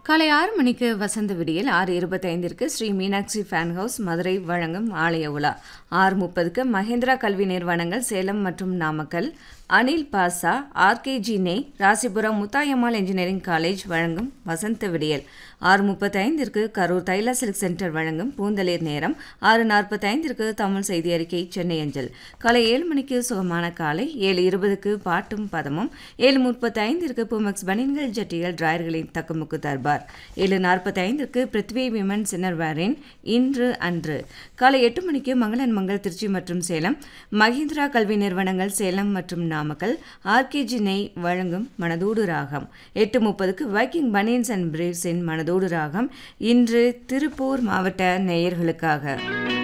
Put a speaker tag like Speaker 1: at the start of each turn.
Speaker 1: காலை ஆறு மணிக்கு வசந்த விடியல் ஆறு இருபத்தைந்திற்கு ஸ்ரீ மீனாட்சி ஃபேன் ஹவுஸ் மதுரை வழங்கும் ஆலய உலா ஆறு முப்பதுக்கு மகேந்திரா கல்வி நிறுவனங்கள் சேலம் மற்றும் நாமக்கல் அனில் பாசா ஆர்கேஜி நெய் ராசிபுரம் முத்தாயம்மாள் இன்ஜினியரிங் காலேஜ் வழங்கும் வசந்த விடியல் ஆறு முப்பத்தைந்திற்கு கரூர் தைலா சில்க் சென்டர் வழங்கும் பூந்தளிர் நேரம் ஆறு நாற்பத்தைந்திற்கு தமிழ் செய்தி அறிக்கை சென்னை அஞ்சல் காலை ஏழு மணிக்கு சுகமான காலை ஏழு இருபதுக்கு பாட்டும் பதமும் ஏழு முப்பத்தைந்திற்கு புமெக்ஸ் பனின்கள் ஜட்டிகள் டிராயர்களின் தக்குமுக்கு தர்பார் ஏழு நாற்பத்தைந்திற்கு பிருத்வி விமன் சின்னர்வேரின் இன்று அன்று காலை எட்டு மணிக்கு மங்களன் மங்கள் திருச்சி மற்றும் சேலம் மஹிந்திரா கல்வி நிறுவனங்கள் சேலம் மற்றும் நாமக்கல் ஆர்கேஜி நெய் வழங்கும் மனதோடு ராகம் எட்டு முப்பதுக்கு வைக்கிங் பனியன்ஸ் அண்ட் பிரீவ்ஸின் மனதோடு ராகம் இன்று திருப்பூர் மாவட்ட நேயர்களுக்காக